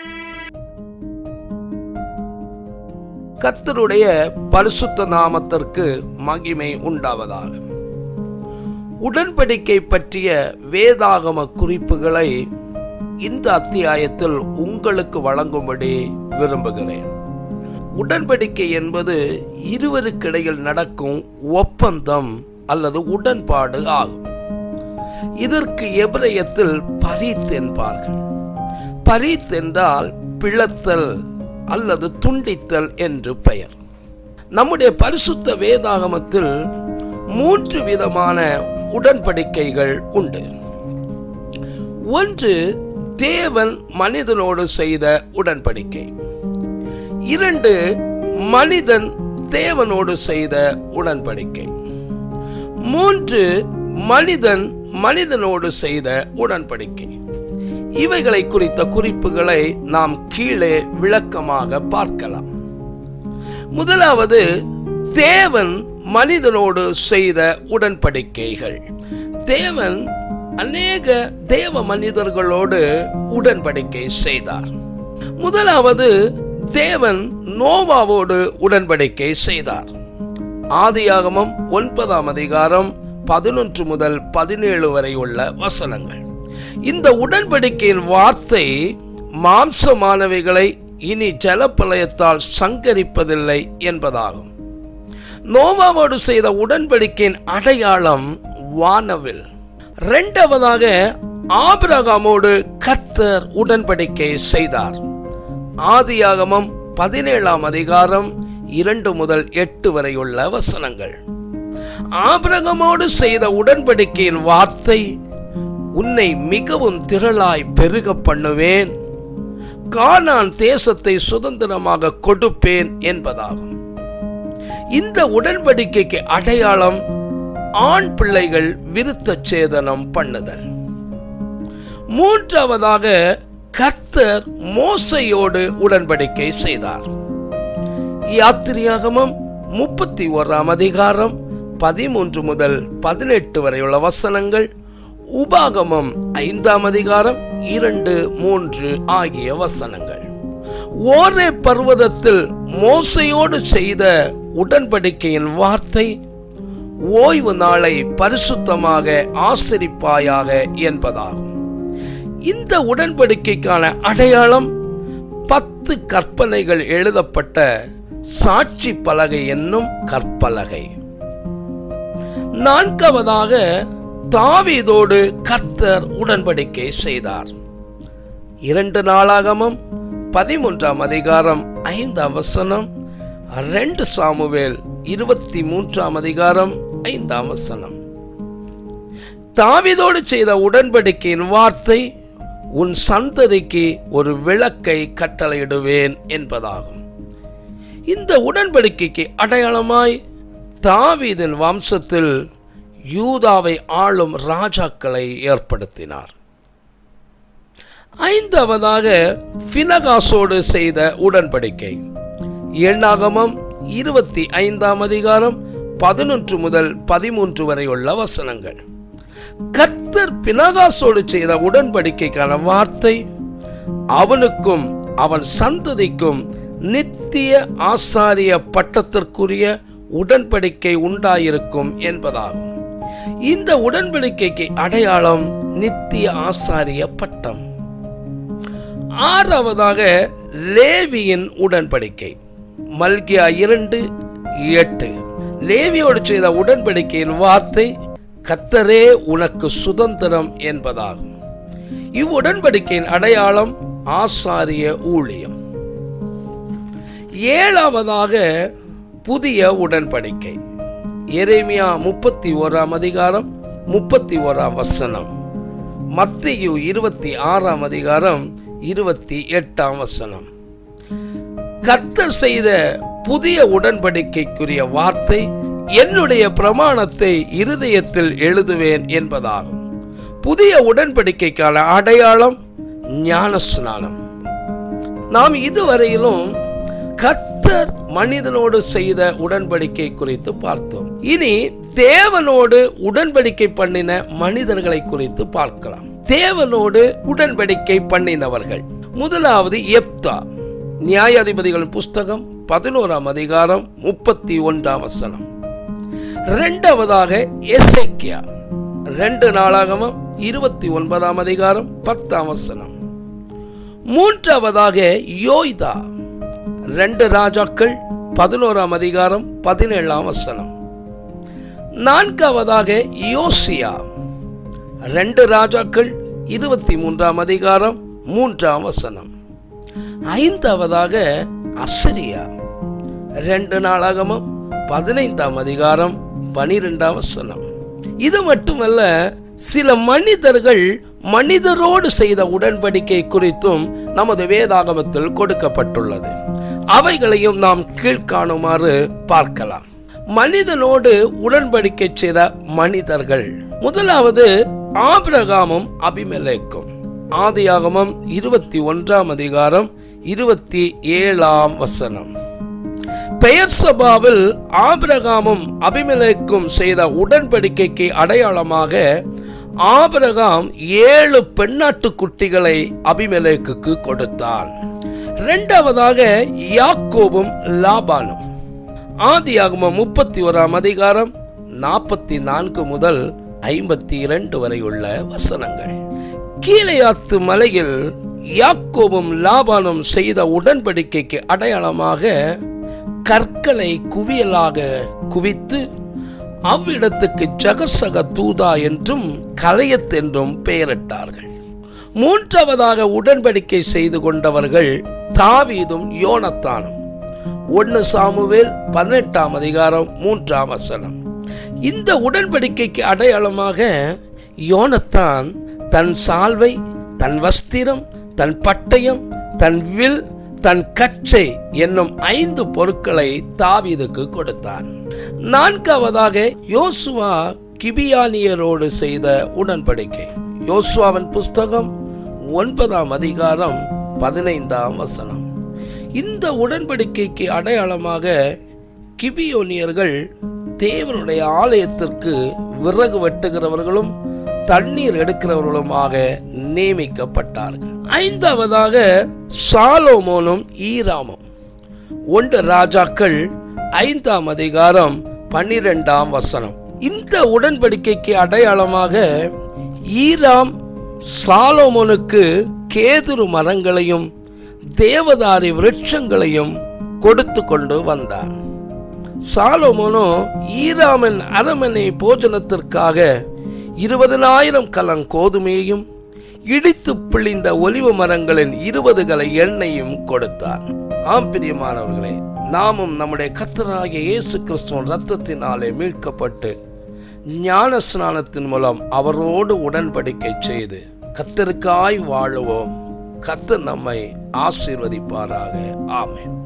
கர்த்தருடைய பரிசுத்த நாமத்திற்கு மகிமை உண்டாவதாக உடன்படிக்கை பற்றிய வேதாகம குறிப்புகளை இந்த அத்தியாயத்தில் உங்களுக்கு வழங்கும்படி விரும்புகிறேன் உடன்படிக்கை என்பது இருவருக்கிடையில் நடக்கும் ஒப்பந்தம் அல்லது உடன்பாடு ஆகும் இதற்கு எபிரயத்தில் பரீத் என்பார்கள் பரீத் என்றால் பிளத்தல் அல்லது துண்டித்தல் என்று பெயர் நம்முடைய பரிசுத்த வேதாகமத்தில் மூன்று விதமான உடன்படிக்கைகள் உண்டு ஒன்று தேவன் மனிதனோடு செய்த உடன்படிக்கை இரண்டு மனிதன் தேவனோடு செய்த உடன்படிக்கை மூன்று மனிதன் மனிதனோடு செய்த உடன்படிக்கை இவைகளை குறித்த குறிப்புகளை நாம் கீழே விளக்கமாக பார்க்கலாம் முதலாவது தேவன் மனிதனோடு செய்த உடன்படிக்கைகள் தேவன் அநேக தேவ மனிதர்களோடு உடன்படிக்கை செய்தார் முதலாவது தேவன் நோவாவோடு உடன்படிக்கை செய்தார் ஆதியாகமம் ஒன்பதாம் அதிகாரம் பதினொன்று முதல் பதினேழு வரை உள்ள வசனங்கள் இந்த உடன்படிக்கையின் வார்த்தை மாம்சமானவைகளை இனி ஜலப்பலயத்தால் சங்கரிப்பதில்லை என்பதாகும் நோவாவோடு செய்த உடன்படிக்கையின் அடையாளம் வானவில் இரண்டாவதாக ஆபிரகாமோடு கர்த்தர் உடன்படிக்கை செய்தார் ஆதியாகமம் பதினேழாம் அதிகாரம் இரண்டு முதல் எட்டு வரை உள்ள வசனங்கள் ஆபிரகமோடு செய்த உடன்படிக்கையின் வார்த்தை உன்னை மிகவும் திரளாய் பெருக பண்ணுவேன் கானான் தேசத்தை சுதந்திரமாக கொடுப்பேன் என்பதாகும் இந்த உடன்படிக்கைக்கு அடையாளம் ஆண் பிள்ளைகள் விருத்த சேதனம் பண்ணுதல் மூன்றாவதாக கர்த்தர் மோசையோடு உடன்படிக்கை செய்தார் யாத்திரியாகமம் முப்பத்தி ஓராம் அதிகாரம் பதிமூன்று முதல் பதினெட்டு வரையுள்ள வசனங்கள் உபாகமம் ஐந்தாம் அதிகாரம் இரண்டு மூன்று ஆகிய வசனங்கள் ஓரே பர்வதத்தில் மோசையோடு செய்த உடன்படிக்கையின் வார்த்தை ஓய்வு நாளை பரிசுத்தமாக ஆசரிப்பாயாக என்பதாகும் இந்த உடன்படிக்கைக்கான அடையாளம் பத்து கற்பனைகள் எழுதப்பட்ட சாட்சி பலகை என்னும் கற்பலகை நான்காவதாக தாவீதோடு கர்த்தர் உடன்படிக்கை செய்தார் இரண்டு நாளாகமம் பதிமூன்றாம் அதிகாரம் ஐந்தாம் வசனம் ரெண்டு சாமுவேல் இருபத்தி மூன்றாம் அதிகாரம் ஐந்தாம் வசனம் தாவீதோடு செய்த உடன்படிக்கையின் வார்த்தை உன் சந்ததிக்கு ஒரு விளக்கை கட்டளையிடுவேன் என்பதாகும் இந்த உடன்படிக்கைக்கு அடையாளமாய் தாவீதின் வம்சத்தில் யூதாவை ஆளும் ராஜாக்களை ஏற்படுத்தினார் ஐந்தாவதாக பினகாசோடு செய்த உடன்படிக்கை எண்ணாகமம் இருபத்தி ஐந்தாம் அதிகாரம் பதினொன்று முதல் பதிமூன்று வரை உள்ள வசனங்கள் கர்த்தர் பினகாசோடு செய்த உடன்படிக்கைக்கான வார்த்தை அவனுக்கும் அவன் சந்ததிக்கும் நித்திய ஆசாரிய பட்டத்திற்குரிய உடன்படிக்கை உண்டாயிருக்கும் என்பதாகும் இந்த உடன்படிக்கைக்கு அடையாளம் நித்திய ஆசாரிய பட்டம் ஆறாவதாக லேவியின் உடன்படிக்கை மல்கியா இரண்டு எட்டு லேவியோடு செய்த உடன்படிக்கையின் வார்த்தை கத்தரே உனக்கு சுதந்திரம் என்பதாகும் இவ்வுடன்படிக்கையின் அடையாளம் ஆசாரிய ஊழியம் ஏழாவதாக புதிய உடன்படிக்கை எரேமியா முப்பத்தி ஓராம் அதிகாரம் முப்பத்தி ஓராம் வசனம் மத்தியு இருபத்தி ஆறாம் அதிகாரம் இருபத்தி எட்டாம் வசனம் கர்த்தர் செய்த புதிய உடன்படிக்கைக்குரிய வார்த்தை என்னுடைய பிரமாணத்தை இருதயத்தில் எழுதுவேன் என்பதாகும் புதிய உடன்படிக்கைக்கான அடையாளம் ஞானஸ்நானம் நாம் இதுவரையிலும் கர்த்தர் மனிதனோடு செய்த உடன்படிக்கை குறித்து பார்த்தோம் இனி தேவனோடு உடன்படிக்கை பண்ணின மனிதர்களை குறித்து பார்க்கலாம் தேவனோடு உடன்படிக்கை பண்ணினவர்கள் முதலாவது எப்தா நியாயாதிபதிகளின் புஸ்தகம் பதினோராம் அதிகாரம் முப்பத்தி ஒன்றாம் வசனம் இரண்டாவதாக எசேக்கியா ரெண்டு நாளாகமும் இருபத்தி ஒன்பதாம் அதிகாரம் பத்தாம் வசனம் மூன்றாவதாக யோய்தா ரெண்டு ராஜாக்கள் பதினோராம் அதிகாரம் பதினேழாம் வசனம் நான்காவதாக யோசியா ரெண்டு ராஜாக்கள் இருபத்தி மூன்றாம் அதிகாரம் மூன்றாம் வசனம் ஐந்தாவதாக அசரியா ரெண்டு நாளாகமும் பதினைந்தாம் அதிகாரம் பனிரெண்டாம் வசனம் இது மட்டுமல்ல சில மனிதர்கள் மனிதரோடு செய்த உடன்படிக்கை குறித்தும் நமது வேதாகமத்தில் கொடுக்கப்பட்டுள்ளது அவைகளையும் நாம் கீழ்காணுமாறு பார்க்கலாம் மனிதனோடு உடன்படிக்கை செய்த மனிதர்கள் முதலாவது ஆபிரகாமும் அபிமெலேக்கும் ஆதியாகமம் இருபத்தி ஒன்றாம் அதிகாரம் இருபத்தி ஏழாம் வசனம் பெயர் சபாவில் ஆபிரகாமும் அபிமெலேக்கும் செய்த உடன்படிக்கைக்கு அடையாளமாக ஆபிரகாம் ஏழு பெண்ணாட்டு குட்டிகளை அபிமெலேக்குக்கு கொடுத்தான் இரண்டாவதாக யாக்கோபும் லாபானும் ஆதியாகமம் முப்பத்தி ஓராம் அதிகாரம் நாற்பத்தி நான்கு முதல் ஐம்பத்தி இரண்டு வரை உள்ள வசனங்கள் கீழையாத்து மலையில் யாக்கோபும் லாபானும் செய்த உடன்படிக்கைக்கு அடையாளமாக கற்களை குவியலாக குவித்து அவ்விடத்துக்கு ஜகசக தூதா என்றும் கலையத் என்றும் பெயரிட்டார்கள் மூன்றாவதாக உடன்படிக்கை செய்து கொண்டவர்கள் தாவீதும் யோனத்தானும் ஒன்னு சாமுவேல் பதினெட்டாம் அதிகாரம் மூன்றாம் வசனம் இந்த உடன்படிக்கைக்கு அடையாளமாக யோனத்தான் தன் சால்வை தன் வஸ்திரம் தன் பட்டயம் தன் வில் தன் கச்சை என்னும் ஐந்து பொருட்களை தாவீதுக்கு கொடுத்தான் நான்காவதாக யோசுவா கிபியானியரோடு செய்த உடன்படிக்கை யோசுவாவின் புஸ்தகம் ஒன்பதாம் அதிகாரம் பதினைந்தாம் வசனம் இந்த உடன்படிக்கைக்கு அடையாளமாக கிபியோனியர்கள் தேவனுடைய ஆலயத்திற்கு விறகு வெட்டுகிறவர்களும் தண்ணீர் எடுக்கிறவர்களுமாக நியமிக்கப்பட்டார்கள் ஐந்தாவதாக சாலோமோனும் ஈராமும் ஒன்று ராஜாக்கள் ஐந்தாம் அதிகாரம் பன்னிரெண்டாம் வசனம் இந்த உடன்படிக்கைக்கு அடையாளமாக ஈராம் சாலோமோனுக்கு கேதுரு மரங்களையும் தேவதாரி விருட்சங்களையும் கொடுத்து கொண்டு வந்தார் சாலோமோனோ ஈராமின் அரமனை போஜனத்திற்காக இருபதனாயிரம் கலங் கோதுமையையும் இடித்து பிழிந்த ஒலிவ மரங்களின் இருபது கலை எண்ணெயும் கொடுத்தார் ஆம் பிரியமானவர்களே நாமும் நம்முடைய கத்தராகிய இயேசு கிறிஸ்துவின் ரத்தத்தினாலே மீட்கப்பட்டு ஞான ஸ்நானத்தின் மூலம் அவரோடு உடன்படிக்கை செய்து கத்தருக்காய் வாழுவோம் கத்தர் நம்மை ஆசீர்வதிப்பாராக ஆமென்